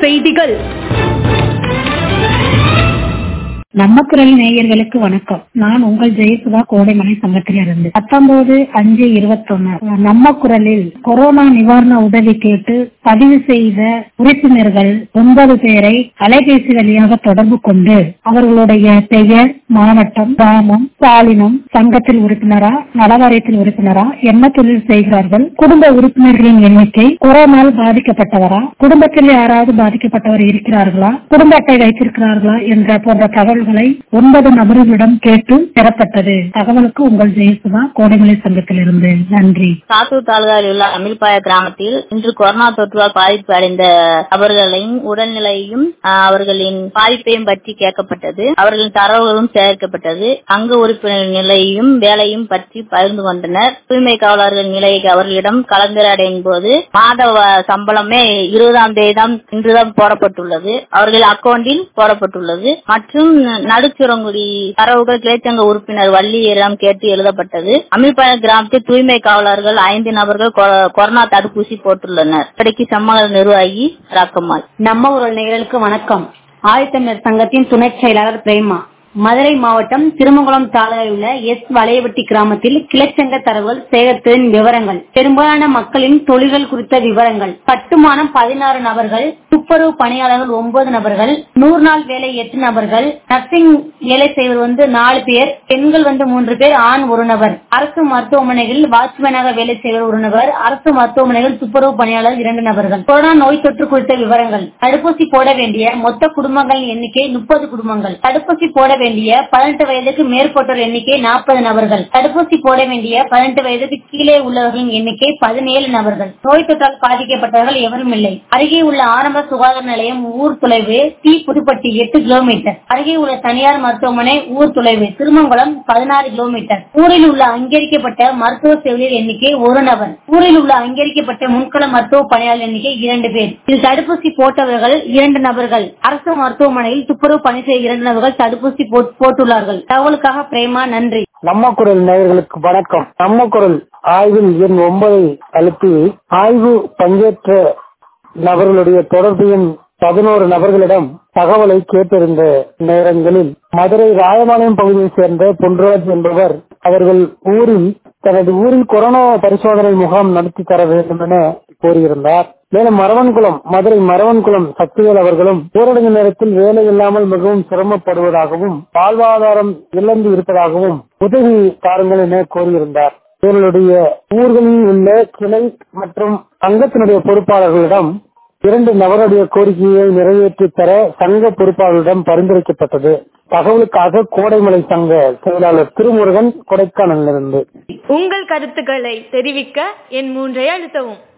செய்திகள் நம்ம குரல் நேயர்களுக்கு வணக்கம் நான் உங்கள் ஜெயசுதா கோடைமலை சங்கத்திலிருந்து பத்தொன்பது அஞ்சு இருபத்தொன்னு நம்ம குரலில் கொரோனா நிவாரண உதவி கேட்டு பதிவு செய்த உறுப்பினர்கள் ஒன்பது பேரை அலைபேசி வழியாக தொடர்பு கொண்டு அவர்களுடைய பெயர் மாவட்டம் கிராமம் பாலினம் சங்கத்தில் உறுப்பினரா நலவாரியத்தில் உறுப்பினரா என்ன தொழில் செய்கிறார்கள் குடும்ப உறுப்பினர்களின் எண்ணிக்கை கொரோனால் பாதிக்கப்பட்டவரா குடும்பத்தில் யாராவது பாதிக்கப்பட்டவர் இருக்கிறார்களா குடும்ப அட்டை வைத்திருக்கிறார்களா என்ற போன்ற தகவல்களை ஒன்பது நபர்களிடம் கேட்டு பெறப்பட்டது தகவலுக்கு உங்கள் ஜெயசுதா கோடைமலை சங்கத்திலிருந்து நன்றி சாத்தூர் தாலுகாவில் உள்ள அமில்பாய கிராமத்தில் இன்று கொரோனா தொற்றால் பாதிப்பு அடைந்த அவர்களின் உடல்நிலையும் ஆஹ், அவர்களின் பாதிப்பையும் பற்றி கேட்கப்பட்டது அவர்களின் தரவுகளும் சேர்க்கப்பட்டது அங்க உறுப்பினர் நிலையையும் வேலையும் பற்றி பகிர்ந்து கொண்டனர் தூய்மை காவலர்கள் நிலையை அவர்களிடம் கலந்துரையாடின் போது மாத வ- சம்பளமே இருபதாம் தேதி தான் இன்றுதான் போடப்பட்டுள்ளது அவர்கள் அக்கவுண்டில் போடப்பட்டுள்ளது மற்றும் நடுச்சுரங்குடி தரவுகள் கிளைச்சங்க உறுப்பினர் வள்ளியிடம் கேட்டு எழுதப்பட்டது அமிர்பாளையம் கிராமத்தில் தூய்மை காவலர்கள் ஐந்து நபர்கள் கொ- கொரோனா தடுப்பூசி போட்டுள்ளனர் இப்படிக்கு சம்மக நிர்வாகி ரக்கம்மாள் நம்ம ஒரு நிகழ்வுக்கு வணக்கம் ஆதித்தமிழர் சங்கத்தின் துணை செயலாளர் பிரேமா மதுரை மாவட்டம் திருமங்குளம் தாலுகையில் உள்ள எஸ் வளையவட்டி கிராமத்தில் கிளச்சங்க தரவுகள் சேகரித்ததின் விவரங்கள் பெரும்பாலான மக்களின் தொழில்கள் குறித்த விவரங்கள் கட்டுமானம் பதினாறு நபர்கள் துப்புரவு பணியாளர்கள் ஒன்பது நபர்கள் நூறு நாள் வேலை எட்டு நபர்கள் நர்சிங் வேலை செய்வர் வந்து நாலு பேர் பெண்கள் வந்து மூன்று பேர் ஆண் ஒரு நபர் அரசு மருத்துவமனைகளில் வாட்ச்மேனாக வேலை செய்வர் ஒரு நபர் அரசு மருத்துவமனைகள் துப்புரவு பணியாளர் இரண்டு நபர்கள் கொரோனா நோய் தொற்று குறித்த விவரங்கள் தடுப்பூசி போட வேண்டிய மொத்த குடும்பங்களின் எண்ணிக்கை முப்பது குடும்பங்கள் தடுப்பூசி போட வேண்டிய பதினெட்டு வயதுக்கு மேற்பட்டோர் எண்ணிக்கை நாற்பது நபர்கள் தடுப்பூசி போட வேண்டிய பதினெட்டு வயதுக்கு கீழே உள்ளவர்களின் எண்ணிக்கை பதினேழு நபர்கள் நோய் தொற்றால் பாதிக்கப்பட்டவர்கள் எவரும் இல்லை அருகே உள்ள ஆரம்ப சுகாதார நிலையம் ஊர் தொலைவு டி புதுப்பட்டி எட்டு கிலோமீட்டர் அருகே உள்ள தனியார் மருத்துவமனை ஊர் தொலைவு திருமங்கலம் பதினாறு கிலோமீட்டர் ஊரில் உள்ள அங்கீகரிக்கப்பட்ட மருத்துவ செவிலியர் எண்ணிக்கை ஒரு நபர் ஊரில் உள்ள அங்கீகரிக்கப்பட்ட முன்கள மருத்துவ பணியாளர் எண்ணிக்கை இரண்டு பேர் இதில் தடுப்பூசி போட்டவர்கள் இரண்டு நபர்கள் அரசு மருத்துவமனையில் துப்புரவு பணி செய்ய இரண்டு நபர்கள் தடுப்பூசி போட்- போட்டுள்ளார்கள் தகவலுக்காக பிரேமா நன்றி நம்ம குரல் நேயர்களுக்கு வணக்கம் நம்ம குரல் ஆய்வில் எண் ஒன்பதை அழுத்தி ஆய்வு பங்கேற்ற நபர்களுடைய தொடர்பு எண் பதினோரு நபர்களிடம் தகவலை கேட்டிருந்த நேரங்களில் மதுரை ராயபாளையம் பகுதியைச் சேர்ந்த பொன்ராஜ் என்பவர் அவர்கள் ஊரில் தனது ஊரில் கொரோனா பரிசோதனை முகாம் நடத்தி தர வேண்டும் என கோரியிருந்தார் மேலும் மரவன்குளம் மதுரை மரவன்குளம் சக்திவேல் அவர்களும் ஊரடங்கு நேரத்தில் வேலை இல்லாமல் மிகவும் சிரமப்படுவதாகவும் வாழ்வாதாரம் இழந்து இருப்பதாகவும் உதவி தாருங்கள் என கோரியிருந்தார் இவர்களுடைய ஊர்களில் உள்ள கிளை மற்றும் சங்கத்தினுடைய பொறுப்பாளர்களிடம் இரண்டு நபருடைய கோரிக்கையை நிறைவேற்றி தர சங்க பொறுப்பாளர்களிடம் பரிந்துரைக்கப்பட்டது தகவலுக்காக கோடைமலை சங்க செயலாளர் திருமுருகன் கொடைக்கானலிருந்து உங்கள் கருத்துக்களை தெரிவிக்க என் மூன்றை அழுத்தவும்